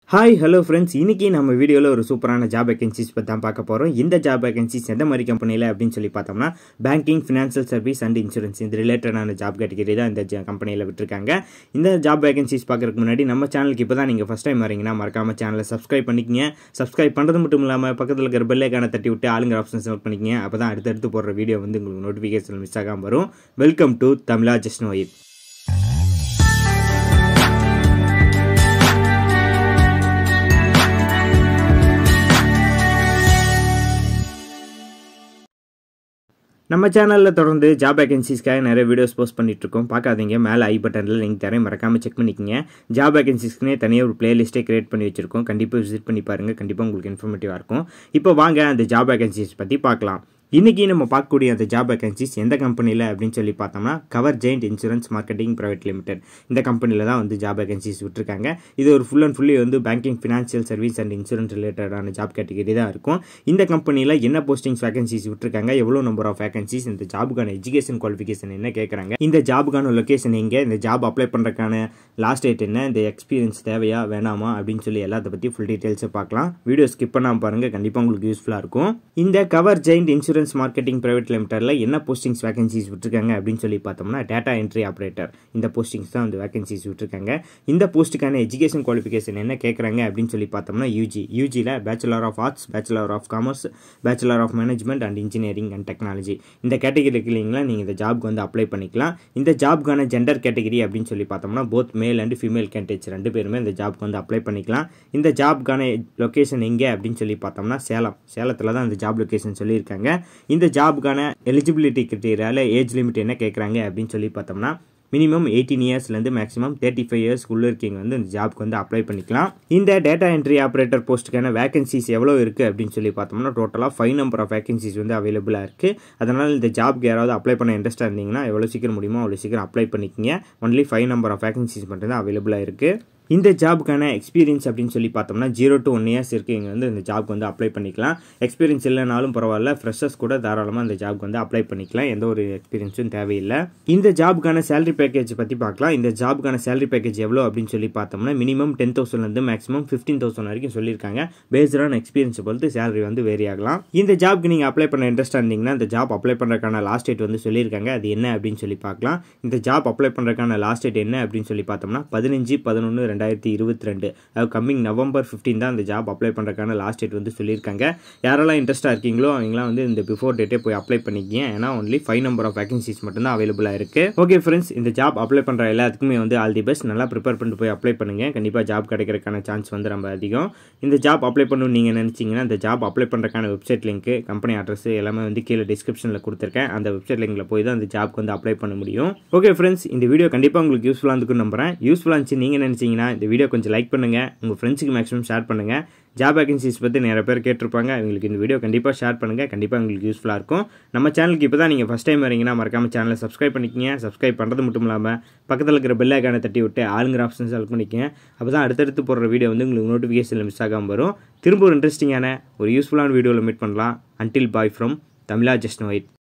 hi hello friends இன்னைக்கு நம்ம வீடியோவில் ஒரு சூப்பரான ஜாப் வேகன்சிஸ் பற்றி தான் பார்க்க போகிறோம் இந்த ஜாப் வேகன்சிஸ் எந்த மாதிரி கம்பெனியில் அப்படின்னு சொல்லி பார்த்தோம்னா banking financial service and insurance இது ரிலேட்டடான ஜாப் கேட்டகரி தான் இந்த கம்பெனியில் விட்டுருக்காங்க இந்த ஜாப் வேகன்சிஸ் பார்க்கறதுக்கு முன்னாடி நம்ம சேனலுக்கு இப்போ தான் நீங்கள் ஃபஸ்ட் டைம் வரீங்கன்னா மறக்காமல் சேனலை சப்ஸ்கிரைப் பண்ணிக்கங்க சப்ஸ்கிரைப் பண்ணுறது மட்டும் இல்லாமல் பக்கத்தில் இருக்கிற பெல்லைக்கான தட்டி விட்டு ஆளுங்கிற ஆப்ஷன் செலக்ட் பண்ணிக்கங்க அப்போ தான் அடுத்தடுத்து போடுற வீடியோ வந்து உங்களுக்கு நோட்டிஃபிகேஷன் மிஸ் ஆகாமல் வரும் வெல்கம் டு தமிழா ஜஸ்ட் நோயிட் நம்ம சேனலில் தொடர்ந்து ஜாப் வேகன்சிஸ்க்காக நிறைய வீடியோஸ் போஸ்ட் பண்ணிட்டு இருக்கோம் பார்க்காதீங்க மேலே ஐ பட்டனில் லிங்க் தரேன் மறக்காமல் செக் பண்ணிக்கங்க ஜாப் வேகன்சிஸ்க்குனே தனியாக ஒரு பிளேலிஸ்ட்டே கிரியேட் பண்ணி வச்சிருக்கோம் கண்டிப்பாக விசிட் பண்ணி பாருங்கள் கண்டிப்பாக உங்களுக்கு இன்ஃபர்மேட்டிவாக இருக்கும் இப்போ வாங்க அந்த ஜாப் வேகன்சிஸ் பற்றி பார்க்கலாம் இன்றைக்கி நம்ம பார்க்கக்கூடிய அந்த ஜாப் வேகன்சிஸ் எந்த கம்பெனியில் அப்படின்னு சொல்லி பார்த்தோம்னா cover giant insurance marketing private limited இந்த கம்பெனியில் தான் வந்து ஜாப் வேகன்சிஸ் விட்டுருக்காங்க இது ஒரு ஃபுல் அண்ட் ஃபுல்லி வந்து banking financial service and insurance ரிலேட்டடான ஜாப் கேட்டகரி தான் இருக்கும் இந்த கம்பெனியில் என்ன போஸ்டிங்ஸ் வேகன்சிஸ் விட்டுருக்காங்க எவ்வளோ நம்பர் ஆஃப் வேகன்சிஸ் இந்த ஜாபுக்கான எஜுகேஷன் குவாலிஃபிகேஷன் என்ன கேட்குறாங்க இந்த ஜாபுக்கான லொக்கேஷன் எங்கே இந்த ஜாப் அப்ளை பண்ணுறதுக்கான லாஸ்ட் டேட் என்ன இந்த எக்ஸ்பீரியன்ஸ் தேவையா வேணாமா அப்படின்னு சொல்லி எல்லாத்த பற்றி ஃபுல் டீட்டெயில்ஸை பார்க்கலாம் வீடியோ ஸ்கிப் பண்ணாமல் பாருங்கள் கண்டிப்பாக உங்களுக்கு யூஸ்ஃபுல்லாக இருக்கும் இந்த cover giant insurance insurance marketing private லிமிட்டரில் என்ன போஸ்டிங்ஸ் வேகன்சிஸ் விட்டுருக்காங்க அப்படின்னு சொல்லி பார்த்தோம்னா டேட்டா என்ட்ரி ஆப்ரேட்டர் இந்த போஸ்டிங்ஸ் தான் வந்து வேகன்சிஸ் விட்டுருக்காங்க இந்த போஸ்ட்டுக்கான எஜுகேஷன் குவாலிஃபிகேஷன் என்ன கேட்குறாங்க அப்படின்னு சொல்லி பார்த்தோம்னா யூஜி யூஜியில் bachelor of arts bachelor of commerce bachelor of management and engineering and technology இந்த கேட்டகரிக்கு இல்லைங்களா நீங்கள் இந்த ஜாப்க்கு வந்து அப்ளை பண்ணிக்கலாம் இந்த ஜாப்க்கான ஜெண்டர் கேட்டகரி அப்படின்னு சொல்லி பார்த்தோம்னா both male and female candidates ரெண்டு பேருமே இந்த ஜாப்க்கு வந்து அப்ளை பண்ணிக்கலாம் இந்த ஜாப்க்கான லொக்கேஷன் எங்கே அப்படின்னு சொல்லி பார்த்தோம்னா சேலம் சேலத்தில் தான் இந்த ஜாப் லொக்கேஷன் சொல்லியிருக்காங்க இந்த ஜாபுக்கான எலிஜிபிலிட்டி கிரிட்டீரியாவில் ஏஜ் லிமிட் என்ன கேட்குறாங்க அப்படின்னு சொல்லி பார்த்தோம்னா மினிமம் எயிட்டீன் இயர்ஸ்லேருந்து மேக்ஸிமம் தேர்ட்டி ஃபைவ் இயர்ஸ்க்குள்ளே இருக்கீங்க வந்து இந்த ஜாப்க்கு வந்து அப்ளை பண்ணிக்கலாம் இந்த டேட்டா என்ட்ரி ஆப்ரேட்டர் போஸ்ட்டுக்கான வேகன்சிஸ் எவ்வளோ இருக்குது அப்படின்னு சொல்லி பார்த்தோம்னா டோட்டலாக ஃபைவ் நம்பர் ஆஃப் வேகன்சிஸ் வந்து அவைலபிளாக இருக்குது அதனால் இந்த ஜாப்க்கு யாராவது அப்ளை பண்ண இன்ட்ரெஸ்ட்டாக இருந்தீங்கன்னா எவ்வளோ சீக்கிரம் முடியுமோ அவ்வளோ சீக்கிரம் அப்ளை பண்ணிக்கிங்க only five number of vacancies மட்டும் தான் அவைலபிளாக இருக்குது இந்த ஜாபுக்கான எக்ஸ்பீரியன்ஸ் அப்படின்னு சொல்லி பார்த்தோம்னா ஜீரோ டு ஒன் இயர்ஸ் இருக்கீங்க வந்து இந்த ஜாப்க்கு வந்து அப்ளை பண்ணிக்கலாம் எக்ஸ்பீரியன்ஸ் இல்லைனாலும் பரவாயில்ல ஃப்ரெஷர்ஸ் கூட தாராளமாக இந்த ஜாப்க்கு வந்து அப்ளை பண்ணிக்கலாம் எந்த ஒரு எக்ஸ்பீரியன்ஸும் தேவையில்லை இந்த ஜாபுக்கான சேலரி பேக்கேஜ் பற்றி பார்க்கலாம் இந்த ஜாபுக்கான சேலரி பேக்கேஜ் எவ்வளோ அப்படின்னு சொல்லி பார்த்தோம்னா மினிமம் டென் தௌசண்ட்லேருந்து மேக்ஸிமம் ஃபிஃப்டீன் தௌசண்ட் வரைக்கும் சொல்லியிருக்காங்க பேஸ்ட் ஆன் எக்ஸ்பீரியன்ஸ் பொறுத்து சேலரி வந்து வேரி ஆகலாம் இந்த ஜாப்க்கு நீங்கள் அப்ளை பண்ண இன்ட்ரெஸ்ட்டாக இருந்தீங்கன்னா இந்த ஜாப் அப்ளை பண்ணுறதுக்கான லாஸ்ட் டேட் வந்து சொல்லியிருக்காங்க அது என்ன அப்படின்னு சொல்லி பார்க்கலாம் இந்த ஜாப் அப்ளை பண்ணுறதுக்கான லாஸ்ட் டேட் என்ன அப்படின்னு சொல்லி பார்த்தோம்னா பதினஞ்சு பதினொன்று ரெண்டாயிரத்தி இருபத்தி ரெண்டு அது கம்மிங் நவம்பர் ஃபிஃப்டீன் தான் இந்த ஜாப் அப்ளை பண்ணுறதுக்கான லாஸ்ட் டேட் வந்து சொல்லியிருக்காங்க யாரெல்லாம் இன்ட்ரெஸ்ட்டாக இருக்கீங்களோ அவங்களாம் வந்து இந்த பிஃபோர் டேட்டே போய் அப்ளை பண்ணிக்கிங்க ஏன்னா only five number of vacancies மட்டும் தான் அவைலபிளாக இருக்குது ஓகே ஃப்ரெண்ட்ஸ் இந்த ஜாப் அப்ளை பண்ணுற எல்லாத்துக்குமே வந்து ஆல் தி பெஸ்ட் நல்லா ப்ரிப்பேர் பண்ணிட்டு போய் அப்ளை பண்ணுங்கள் கண்டிப்பாக ஜாப் கிடைக்கிறதுக்கான சான்ஸ் வந்து ரொம்ப அதிகம் இந்த ஜாப் அப்ளை பண்ணணும்னு நீங்கள் நினச்சிங்கன்னா இந்த ஜாப் அப்ளை பண்ணுறதுக்கான வெப்சைட் லிங்க்கு கம்பெனி அட்ரஸ் எல்லாமே வந்து கீழே டிஸ்கிரிப்ஷனில் கொடுத்துருக்கேன் அந்த வெப்சைட் லிங்கில் போய் தான் அந்த ஜாப்க்கு வந்து அப்ளை பண்ண முடியும் ஓகே ஃப்ரெண்ட்ஸ் இந்த வீடியோ கண்டிப்பாக உங்களுக்கு யூஸ்ஃபுல்லாக இருக்குன்னு நம்புறேன் யூஸ்ஃபுல்லாக இருந்துச்சு நீங்கள் நினச்சிங்கன்னா இந்த வீடியோ கொஞ்சம் லைக் பண்ணுங்கள் உங்கள் ஃப்ரெண்ட்ஸுக்கு மேக்ஸிமம் ஷேர் பண்ணுங்கள் ஜாப் வேகன்சிஸ் பற்றி நிறைய பேர் கேட்டிருப்பாங்க அவங்களுக்கு இந்த வீடியோ கண்டிப்பாக ஷேர் பண்ணுங்கள் கண்டிப்பாக உங்களுக்கு யூஸ்ஃபுல்லாக இருக்கும் நம்ம சேனலுக்கு இப்போ தான் நீங்கள் ஃபஸ்ட் டைம் வரீங்கன்னா மறக்காமல் சேனலை சப்ஸ்கிரைப் பண்ணிக்கிங்க சப்ஸ்கிரைப் பண்ணுறது மட்டும் இல்லாமல் பக்கத்தில் இருக்கிற பெல் ஐக்கானை தட்டி விட்டு ஆளுங்கிற ஆப்ஷன் செலக்ட் பண்ணிக்கங்க அப்போ தான் அடுத்தடுத்து போடுற வீடியோ வந்து உங்களுக்கு நோட்டிஃபிகேஷனில் மிஸ் ஆகாமல் வரும் திரும்ப ஒரு இன்ட்ரெஸ்டிங்கான ஒரு யூஸ்ஃபுல்லான வீடியோவில் மீட் பண்ணலாம் until bye from Tamizha just white